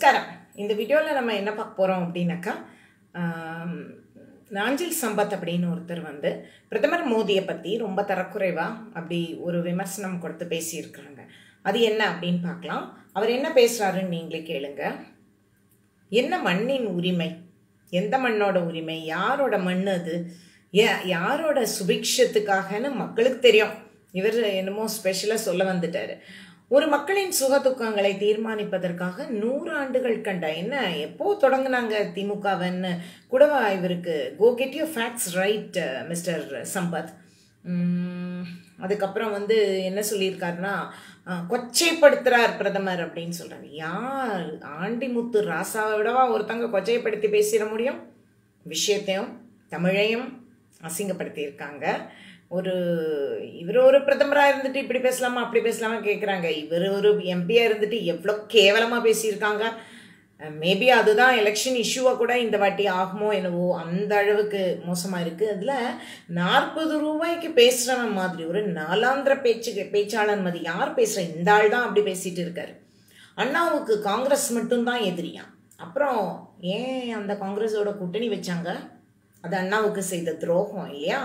நமஸ்காரம் இந்த வீடியோவில் நம்ம என்ன பார்க்க போகிறோம் அப்படின்னாக்கா ஆம், நாஞ்சில் சம்பத் அப்படின்னு ஒருத்தர் வந்து பிரதமர் மோடியை பற்றி ரொம்ப தரக்குறைவா அப்படி ஒரு விமர்சனம் கொடுத்து பேசியிருக்கிறாங்க அது என்ன அப்படின்னு பார்க்கலாம் அவர் என்ன பேசுகிறாருன்னு நீங்களே கேளுங்க என்ன மண்ணின் உரிமை எந்த மண்ணோட உரிமை யாரோட மண் அது ஏ- யாரோட சுபிக்ஷத்துக்காகன்னு மக்களுக்கு தெரியும் இவர் என்னமோ ஸ்பெஷலாக சொல்ல வந்துட்டாரு ஒரு மக்களின் சுகதுக்கங்களை தீர்மானிப்பதற்காக நூறு ஆண்டுகள் கண்ட என்ன எப்போ தொடங்குனாங்க திமுகவன்னு கூடவா இவருக்கு go get you facts right mister Sampath um, அதுக்கப்புறம் வந்து என்ன சொல்லியிருக்காருன்னா அஹ், கொச்சைப்படுத்துறார் பிரதமர் அப்படின்னு சொல்றாரு யார் ஆண்டிமுத்து ராசாவை விடவா ஒருத்தங்க கொச்சைப்படுத்தி பேசிட முடியும் விஷயத்தையும் தமிழையும் அசிங்கப்படுத்தியிருக்காங்க ஒரு இவர் ஒரு பிரதமராக இருந்துட்டு இப்படி பேசலாமா அப்படி பேசலாமா கேட்குறாங்க இவர் ஒரு எம்பியாக இருந்துட்டு எவ்வளோ கேவலமாக பேசியிருக்காங்க மேபி அதுதான் எலெக்ஷன் இஷ்யூவாக கூட இந்த வாட்டி ஆகுமோ என்னவோ அந்த அளவுக்கு மோசமாக இருக்குது அதில் நாற்பது ரூபாய்க்கு பேசுகிறவன் மாதிரி ஒரு நாலாந்திர பேச்சு பேச்சாளர் மாதிரி யார் பேசுகிற இந்த ஆள் தான் அப்படி பேசிட்டு இருக்காரு அண்ணாவுக்கு காங்கிரஸ் மட்டும்தான் எதிரியாம் அப்புறம் ஏன் அந்த காங்கிரஸோட கூட்டணி வச்சாங்க அது அண்ணாவுக்கு செய்த துரோகம் இல்லையா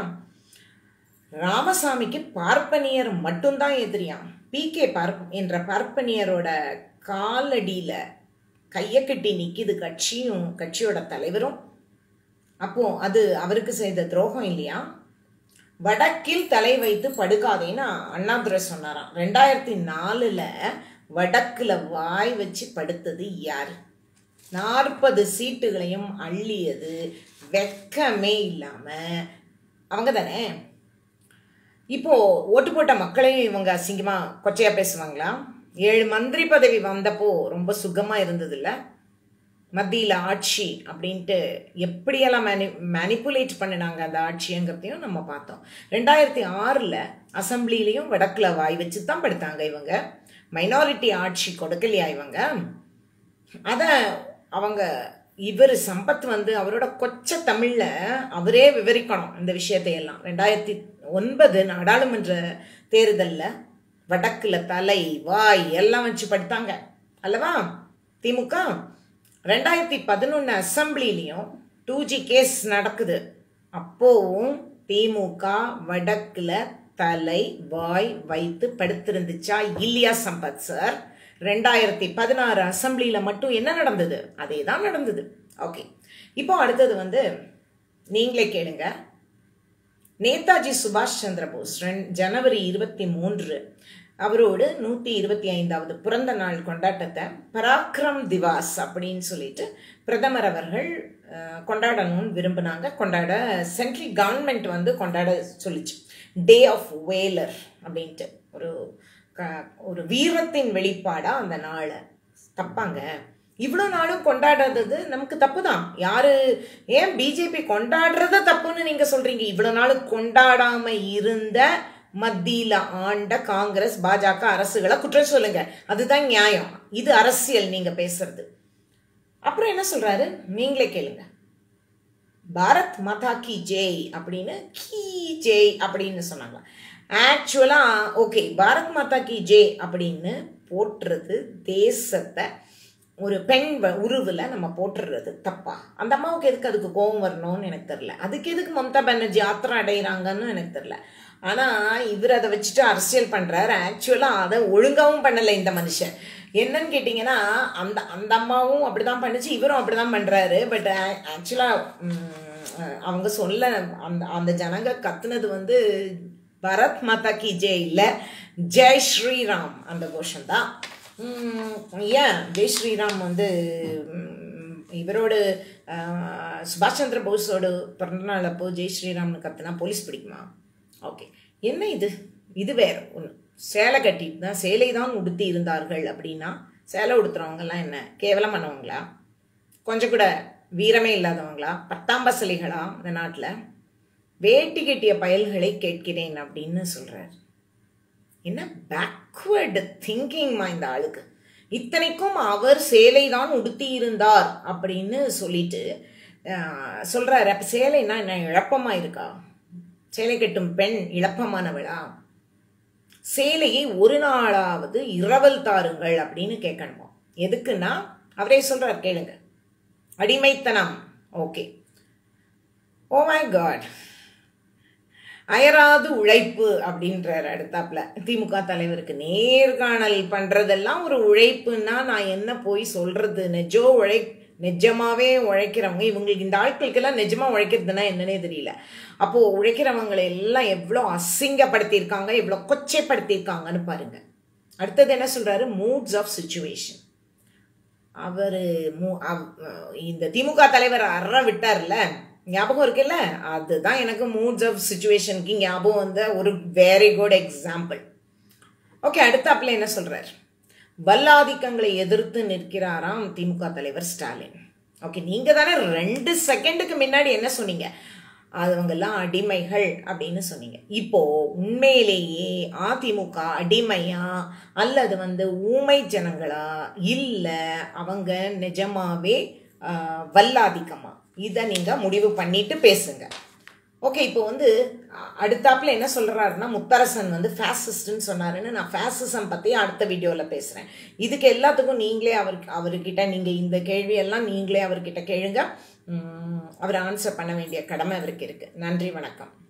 ராமசாமிக்கு பார்ப்பனியர் மட்டும்தான் எதிரியாம் பி கே பார்ப் என்ற பார்ப்பனியரோட காலடியில கையை கட்டி நிக்குது கட்சியும் கட்சியோட தலைவரும் அப்போ அது அவருக்கு செய்த துரோகம் இல்லையா வடக்கில் தலை வைத்து படுக்காதேன்னு அண்ணாதுரை சொன்னாராம் ரெண்டாயிரத்தி நாலுல வடக்குல வாய் வச்சு படுத்தது யாரு நாற்பது சீட்டுகளையும் அள்ளியது வெக்கமே இல்லாம அவங்க தானே இப்போ ஓட்டு போட்ட மக்களையும் இவங்க அசிங்கமா கொச்சையா பேசுவாங்களா ஏழு மந்திரி பதவி வந்தப்போ ரொம்ப சுகமா இருந்ததுல்ல மத்தியில் ஆட்சி அப்படின்ட்டு எப்படியெல்லாம் மேனி மேனிப்புலேட் பண்ணினாங்க அந்த ஆட்சிங்கிறதையும் நம்ம பார்த்தோம் ரெண்டாயிரத்தி ஆறில் அசம்பிளிலையும் வடக்கில் வாய் வச்சு தான் படுத்தாங்க இவங்க மைனாரிட்டி ஆட்சி கொடுக்கலையா இவங்க அதை அவங்க இவர் சம்பத் வந்து அவரோட கொச்ச தமிழ்ல அவரே விவரிக்கணும் இந்த விஷயத்தை எல்லாம் ரெண்டாயிரத்தி ஒன்பது நாடாளுமன்ற தேர்தல்ல வடக்குல தலை வாய் எல்லாம் வச்சு படுத்தாங்க அல்லவா திமுக ரெண்டாயிரத்தி பதினொன்று அசம்பிளிலையும் டூ ஜி கேஸ் நடக்குது அப்போவும் திமுக வடக்குல தலை வாய் வைத்து படுத்திருந்துச்சா இல்லையா சம்பத் சார் ரெண்டாயிரத்தி பதினாறு அசம்பிளியில் மட்டும் என்ன நடந்தது அதே தான் நடந்தது ஓகே இப்போ அடுத்தது வந்து நீங்களே கேளுங்க நேதாஜி சுபாஷ் சந்திர போஸ் ரெண் ஜனவரி இருபத்தி மூன்று அவரோடு நூற்றி இருபத்தி ஐந்தாவது பிறந்த நாள் கொண்டாட்டத்தை பராக்ரம் திவாஸ் அப்படின்னு சொல்லிட்டு பிரதமர் அவர்கள் அஹ், கொண்டாடணும்னு விரும்பினாங்க கொண்டாட சென்ட்ரல் கவர்மெண்ட் வந்து கொண்டாட சொல்லிச்சு டே ஆஃப் வேலர் அப்படின்ட்டு ஒரு க- ஒரு வீரத்தின் வெளிப்பாடா அந்த நாளை தப்பாங்க இவ்வளோ நாளும் கொண்டாடாதது நமக்கு தப்பு தான் யாரு ஏன் பிஜேபி கொண்டாடுறத தப்புன்னு நீங்க சொல்றீங்க இவ்வளோ நாளும் கொண்டாடாம இருந்த மத்தியில ஆண்ட காங்கிரஸ் பாஜக அரசுகளை குற்றம் சொல்லுங்க அதுதான் நியாயம் இது அரசியல் நீங்க பேசுறது அப்புறம் என்ன சொல்றாரு நீங்களே கேளுங்க பாரத் மாதா கி ஜெய் அப்படின்னு கி ஜெய் அப்படின்னு சொன்னாங்க ஆக்சுவலா ஓகே பாரத் மாதா கி ஜெய் அப்படின்னு போட்டுறது தேசத்தை ஒரு பெண் வ- உருவுல நம்ம போட்டுறது தப்பா அந்த அம்மாவுக்கு எதுக்கு அதுக்கு கோபம் வரணும்னு எனக்கு தெரியல அதுக்கு எதுக்கு மம்தா பானர்ஜி ஆத்திரம் அடைகிறாங்கன்னு எனக்கு தெரியல ஆனா இவர் அதை வச்சுட்டு அரசியல் பண்றாரு ஆக்சுவலா அதை ஒழுங்காவும் பண்ணல இந்த மனுஷன் என்னன்னு கேட்டிங்கன்னா அந்த அந்த அம்மாவும் அப்படிதான் பண்ணுச்சு இவரும் அப்படிதான் பண்றாரு பட் ஆக்சுவலா அவங்க சொல்ல அந்த அந்த ஜனங்க கத்துனது வந்து பரத் மாதா கி ஜெய் இல்ல ஜெய் ஸ்ரீராம் அந்த கோஷம் தான் ஏன் ஜெய் ஸ்ரீராம் வந்து உம், இவரோட ஆஹ், சுபாஷ் சந்திர போஸோட பிறந்தநாள் அப்போ ஜெய் ஸ்ரீராம்னு கத்துனா போலீஸ் பிடிக்குமா ஓகே என்ன இது இது வேற ஒன்று சேலை கட்டிட்டு தான் சேலை தான் உடுத்தி இருந்தார்கள் அப்படின்னா சேலை உடுத்துறவங்கலாம் என்ன கேவலமானவங்களா கொஞ்சம் கூட வீரமே இல்லாதவங்களா பத்தாம்பசலிகளா இந்த நாட்டில் வேட்டி கட்டிய பயல்களை கேட்கிறேன் அப்படின்னு சொல்றார் என்ன பேக்வேர்டு திங்கிங்மா இந்த ஆளுக்கு இத்தனைக்கும் அவர் சேலை தான் உடுத்தி இருந்தார் அப்படின்னு சொல்லிட்டு ஆஹ், சொல்றாரு அப்ப சேலைனா என்ன இழப்பமா இருக்கா சேலை கட்டும் பெண் இழப்பமானவளா சேலையை ஒரு நாளாவது இரவல் தாருங்கள் அப்படின்னு கேட்கணுமா எதுக்குன்னா அவரே சொல்றார் கேளுங்க அடிமைத்தனம் ஓகே ஓ மை காட் அயராது உழைப்பு அப்படின்றார் அடுத்தாப்புல திமுக தலைவருக்கு நேர்காணல் பண்றதெல்லாம் ஒரு உழைப்புன்னா நான் என்ன போய் சொல்றது நெஜோ உழை நிஜமாவே உழைக்கிறவங்க இவங்களுக்கு இந்த ஆட்களுக்கெல்லாம் நிஜமா உழைக்கிறதுனா என்னன்னே தெரியல அப்போ உழைக்கிறவங்களை எல்லாம் எவ்வளோ அசிங்கப்படுத்தியிருக்காங்க எவ்வளோ கொச்சைப்படுத்தியிருக்காங்கன்னு பாருங்க அடுத்தது என்ன சொல்றாரு மூட்ஸ் ஆஃப் சுச்சுவேஷன் அவர் இந்த திமுக தலைவர் அற விட்டார்ல ஞாபகம் இருக்குல்ல அதுதான் எனக்கு மூட்ஸ் ஆஃப் சுச்சுவேஷனுக்கு ஞாபகம் வந்த ஒரு வெரி குட் எக்ஸாம்பிள் ஓகே அடுத்தாப்புல என்ன சொல்றார் வல்லாதிக்கங்களை எதிர்த்து நிற்கிறாராம் திமுக தலைவர் ஸ்டாலின் ஓகே நீங்க தானே ரெண்டு செகண்டுக்கு முன்னாடி என்ன சொன்னீங்க அவங்கெல்லாம் அடிமைகள் அப்படின்னு சொன்னீங்க இப்போ உண்மையிலேயே அதிமுக அடிமையா அல்லது வந்து ஊமை ஜனங்களா இல்லை அவங்க நிஜமாவே வல்லாதிக்கமா இதை நீங்கள் முடிவு பண்ணிட்டு பேசுங்க ஓகே இப்போ வந்து அடுத்தாப்புல என்ன சொல்கிறாருன்னா முத்தரசன் வந்து ஃபேசிஸ்ட்னு சொன்னாருன்னு நான் ஃபேசிசம் பற்றி அடுத்த வீடியோவில் பேசுகிறேன் இதுக்கு எல்லாத்துக்கும் நீங்களே அவருக்கு அவர்கிட்ட நீங்கள் இந்த கேள்வியெல்லாம் நீங்களே அவர்கிட்ட கேளுங்க அவர் ஆன்சர் பண்ண வேண்டிய கடமை அவருக்கு இருக்குது நன்றி வணக்கம்